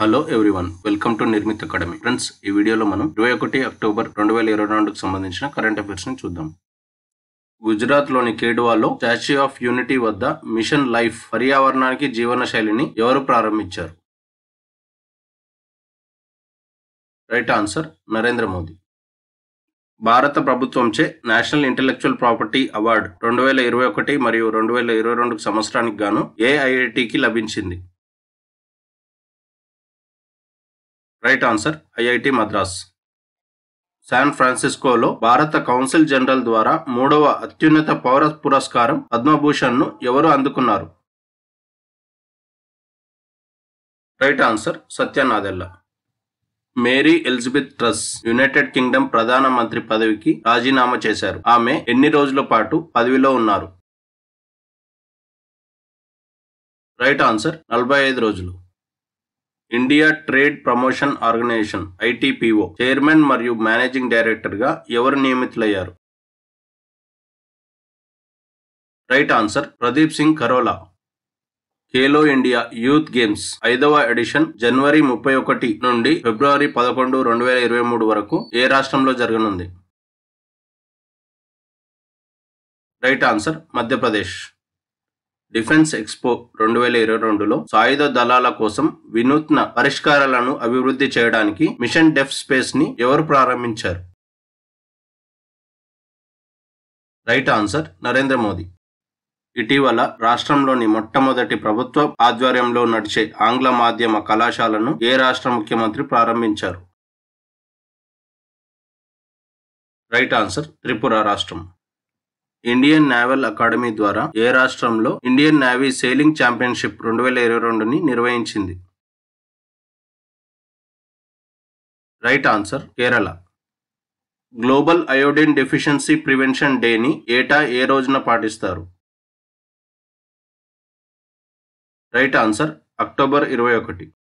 hello everyone welcome to Nirmit academy friends ఈ వీడియోలో మనం ఇరవై ఒకటి అక్టోబర్ రెండు వేల ఇరవై రెండుకు సంబంధించిన కరెంట్ అఫైర్స్ ని చూద్దాం గుజరాత్ లోని కేడువాలో స్టాచ్యూ ఆఫ్ యూనిటీ వద్ద మిషన్ లైఫ్ పర్యావరణానికి జీవన శైలిని ఎవరు ప్రారంభించారు రైట్ ఆన్సర్ నరేంద్ర మోదీ భారత ప్రభుత్వంచే నేషనల్ ఇంటెలెక్చువల్ ప్రాపర్టీ అవార్డు రెండు వేల ఇరవై ఒకటి మరియు రెండు వేల ఇరవై రెండు సంవత్సరానికి గాను ఏఐఐటికి లభించింది right answer IIT Madras San ఫ్రాన్సిస్కోలో భారత కౌన్సిల్ జనరల్ ద్వారా మూడవ అత్యున్నత పౌర పురస్కారం పద్మభూషణ్ ను ఎవరు అందుకున్నారు right answer Satya Nadella Mary Elizabeth Truss United Kingdom ప్రధాన మంత్రి పదవికి రాజీనామా చేశారు ఆమె ఎన్ని రోజుల పాటు పదవిలో ఉన్నారు రైట్ ఆన్సర్ నలభై ఐదు రోజులు India trade promotion organization ITPO chairman మరియు మేనేజింగ్ డైరెక్టర్ గా ఎవరు నియమితులయ్యారు right answer Pradeep Singh Kharola Khelo India youth games ఐదవ ఎడిషన్ జనవరి ముప్పై ఒకటి నుండి ఫిబ్రవరి పదకొండు రెండు వేల ఇరవై మూడు వరకు ఏ రాష్ట్రంలో జరగనుంది right answer Madhya Pradesh defence expo రెండు వేల ఇరవై రెండులో సాయుధ దళాల కోసం వినూత్న పరిష్కారాలను అభివృద్ధి చేయడానికి మిషన్ డెఫ్ స్పేస్ ని ఎవరు ప్రారంభించారు రైట్ ఆన్సర్ నరేంద్ర మోదీ ఇటీవల రాష్ట్రంలోని మొట్టమొదటి ప్రభుత్వ ఆధ్వర్యంలో నడిచే ఆంగ్ల మాధ్యమ కళాశాలను ఏ రాష్ట్ర ముఖ్యమంత్రి ప్రారంభించారు రైట్ ఆన్సర్ త్రిపుర రాష్ట్రం ఇండియన్ నేవల్ అకాడమీ ద్వారా ఏ రాష్ట్రంలో ఇండియన్ నేవీ సేలింగ్ ఛాంపియన్షిప్ రెండు వేల ఇరవై రెండుని నిర్వహించింది right answer Kerala global iodine deficiency prevention డేని ఏటా ఏ రోజున పాటిస్తారు రైట్ ఆన్సర్ అక్టోబర్ ఇరవై ఒకటి